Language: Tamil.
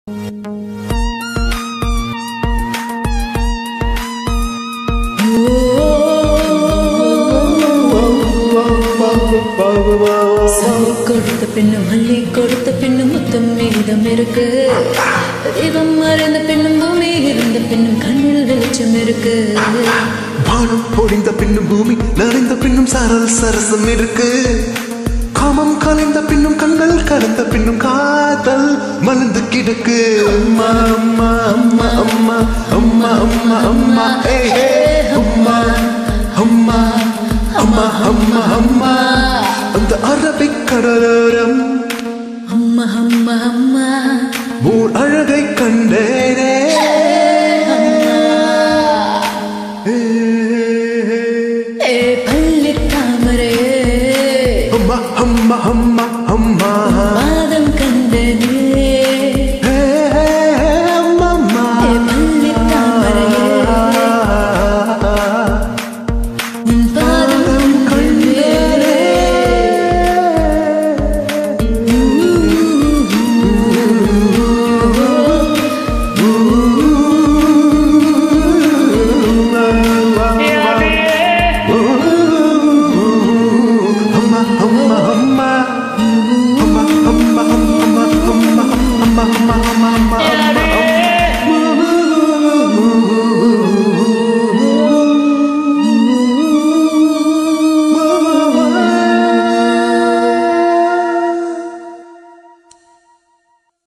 சொல்லி கொடுத்த பெண்ணும் அள்ளி கொடுத்த பெண்ணும் முத்தம் மீதம் இருக்கு தெய்வம் மறந்த பெண்ணும் பூமி இருந்த பெண்ணும் கண்ணில் வெளிச்சம் இருக்கு வானம் பொழிந்த பின்னும் பூமி நனைந்த பின்னும் சாரல் சரசம் இருக்கு காமம் கலைந்த பின்னும் கண்கள் கலந்த பின்னும் காதல் மலர்ந்து கிடக்கு அம்மா அம்மா அம்மா அம்மா அம்மா அம்மா அம்மா ஏ அம்மா அம்மா அம்மா அம்மா அம்மா அந்த அரபிக் கடலோரம் அம்மா அம்மா அம்மா ஊர் அழகை கண்டேனே